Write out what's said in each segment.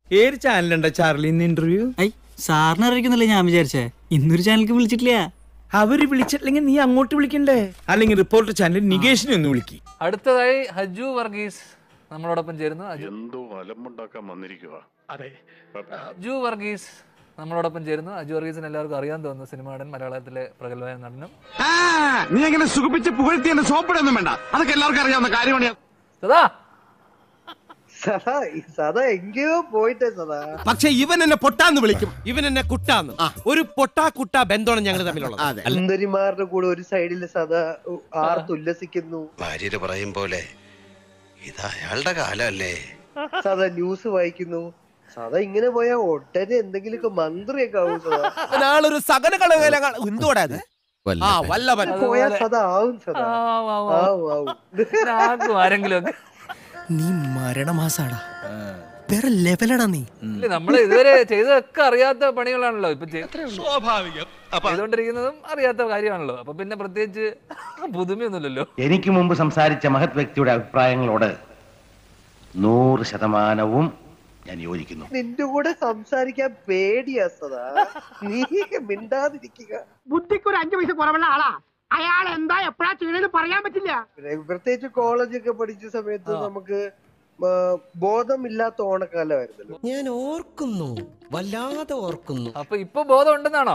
ഏത് ചാനലുണ്ട ചാർലി ഇന്ന് ഇന്റർവ്യൂ ഐ സാറിന് അറിയിക്കുന്നില്ല ഞാൻ വിചാരിച്ചേ ഇന്നൊരു ചാനലിക്ക് വിളിച്ചിട്ടില്ല അവര് വിളിച്ചിട്ടില്ലെങ്കിൽ നീ അങ്ങോട്ട് വിളിക്കണ്ടേ അല്ലെങ്കിൽ റിപ്പോർട്ടർ ചാനൽ നികേഷിനെ ഒന്ന് വിളിക്ക് അടുത്തതായി ഹജു വർഗീസ് നമ്മളോടൊപ്പം ചേരുന്നു ഹജു എന്തോ അലമ്പുണ്ടാക്കാൻ വന്നിരിക്കുക അജു വർഗീസ് നമ്മളോടൊപ്പം ചേരുന്നു അജു വർഗീസിന് എല്ലാവർക്കും അറിയാൻ തോന്നുന്നു സിനിമ നടൻ മലയാളത്തിലെ പ്രഗത്ഭമായ നടനും നീ അങ്ങനെ സുഖിപ്പിച്ച് പുകഴ്ത്തി എന്നെ സോപ്പിടൊന്നും വേണ്ട അതൊക്കെ എല്ലാവർക്കും അറിയാവുന്ന കാര്യമാണ് സദാ സദാ സദാ എങ്കയോ പോയിട്ടേ സദാ പക്ഷെ ഇവൻ എന്നെ പൊട്ടാന്ന് വിളിക്കും ഇവൻ എന്നെ കുട്ടാന്ന് ഒരു പൊട്ടാ കുട്ട ബന്ധമാണ് ഞങ്ങൾ തമ്മിലുള്ളത് സുന്ദരിമാരുടെ കൂടെ ഒരു സൈഡിൽ സദാ ആർത്ത് ഉല്ലസിക്കുന്നു ഭാര്യര് പറയും പോലെ ഇത് അയാളുടെ കാലമല്ലേ സദാ ന്യൂസ് വായിക്കുന്നു സദാ ഇങ്ങനെ പോയാ ഒട്ടനെ എന്തെങ്കിലുമൊക്കെ മന്ത്രിയൊക്കെ ആവും സദാ ഒരാളൊരു സകല കളകല എന്തോടാ അത് ആ വല്ലവൻ പോയാ സദാ ആവും സദാ ആവും, ആവും, ആവും. ആവും ആവും ആർക്കും ആരെങ്കിലും ഒക്കെ നീ മരണമാസാടാ വേറെ ലെവലടാ നീ ഇല്ല നമ്മള് ഇതുവരെ ചെയ്തതൊക്കെ അറിയാത്ത പണികളാണല്ലോ ഇപ്പൊ സ്വാഭാവികം ചെയ്തുകൊണ്ടിരിക്കുന്നതും അറിയാത്ത കാര്യമാണല്ലോ അപ്പൊ പിന്നെ പ്രത്യേകിച്ച് പുതുമയൊന്നുമില്ലല്ലോ എനിക്ക് മുമ്പ് സംസാരിച്ച മഹത് വ്യക്തിയുടെ അഭിപ്രായങ്ങളോട് നൂറ് ശതമാനവും ഞാൻ യോജിക്കുന്നു നിന്റെ കൂടെ സംസാരിക്കാൻ പേടിയാ സദാ നീ മിണ്ടാതിരിക്കുക ബുദ്ധിക്ക് ഒരു അഞ്ചു പൈസ കുറവുള്ള ആളാ അയാൾ എന്താ എപ്പോഴാ ചെയ്യണെന്ന് പറയാൻ പറ്റില്ല പിന്നെ പ്രത്യേകിച്ച് കോളേജൊക്കെ പഠിച്ച സമയത്ത് നമുക്ക് ആ, ബോധമില്ലാത്ത ഓണക്കാലമായിരുന്നല്ലോ ഞാൻ ഓർക്കുന്നു വല്ലാതെ ഓർക്കുന്നു അപ്പൊ ഇപ്പൊ ബോധം ഉണ്ടെന്നാണോ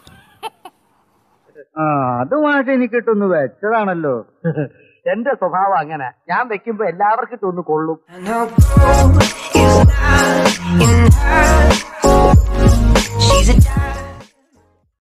അതുമായിട്ട് എനിക്ക് ഇട്ടൊന്ന് വെച്ചതാണല്ലോ എന്റെ സ്വഭാവം അങ്ങനെ ഞാൻ വെക്കുമ്പോ എല്ലാവർക്കും ഇട്ടൊന്ന് കൊള്ളും She's a